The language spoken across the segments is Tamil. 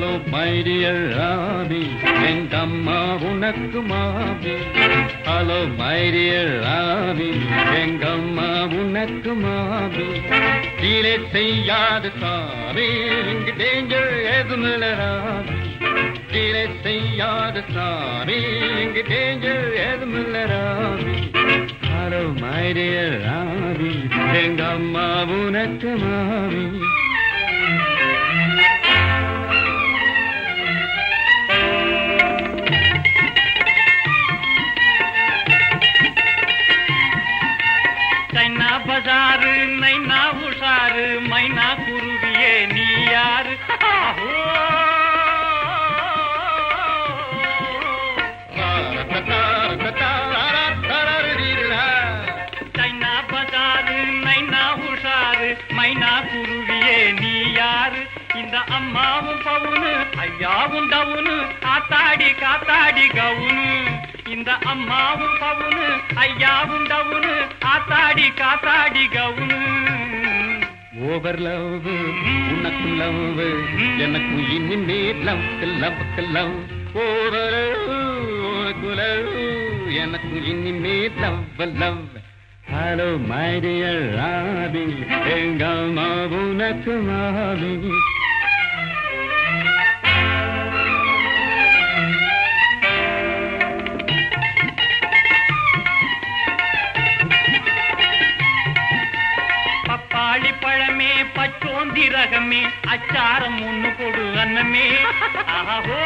ஹலோ மைடியர் ராபி எங்கம்மா உனக்கு மாபி ஹலோ மைடியர் ராபி எங்கம்மா உனக்கு மாபி கீழே செய்யாது சாமி இங்கு டேஞ்சர் எதுமில்ல ராபி கீழே செய்யாது சாமி இங்கு டேஞ்சர் எதுமில்ல ராபி ஹலோ மைடியர் ராபி எங்கம்மா உனக்கு மாபி சைனா பஜாரு நைனா உஷாரு மைனா குருவியே நீ யாரு ஆஹோ. சைனா பஜாரு நைனா உஷாரு மைனா குருவியே நீ யாரு இந்த அம்மாவும் பவுனு ஐயாவும் டவுனு ஆத்தாடி காத்தாடி கவுனு இந்த அம்மாவும் பவுனு ஐயாவும் டவுனு ஆத்தாடி காத்தாடி கவுனு ஓவர் லவ் உனக்கு லவ் எனக்கு இனிமே லவ் லவ் லவ் ஓவர் உனக்கு லவ் எனக்கு இனிமே love love hello my dear Robby எங்க அம்மா உனக்கு மாபி பப்பாளி பழமே பச்சோந்தி ரகமே அச்சாரம் ஒண்ணு கொடு அன்னமே ஆஹோ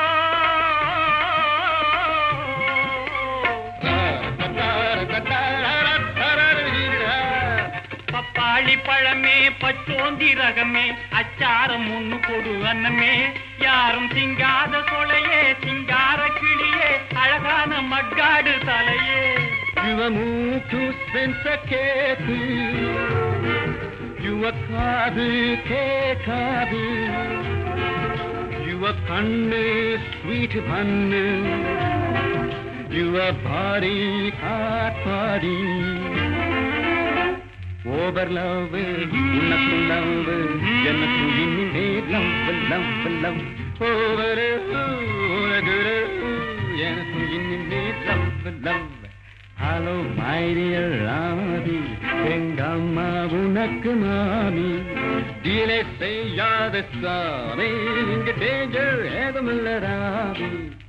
பப்பாளி பழமே பச்சோந்தி ரகமே அச்சாரம் ஒண்ணு கொடு அன்னமே யாரும் சிங்காத சொலையே சிங்கார கிளியே அழகான மக்காடு தலையே யுவ மூக்கு ஸ்பென்ச கேக்கு யுவ காது கேட்காது யுவ கண்ணு ஸ்வீட் பண்ணு யுவ பாடி காட்பாடி ஓவர் லவ் உனக்கு லவ் எனக்கு இனிமே லவ் லவ் லவ் ஓவர் உனக்கு எனக்கு இனிமே love love hello my dear Radhi எங்க அம்மா உனக்கு மாமி டீலே செய்யாத சாமி இங்க டேஞ்சர் ஏதுமில்ல ராதி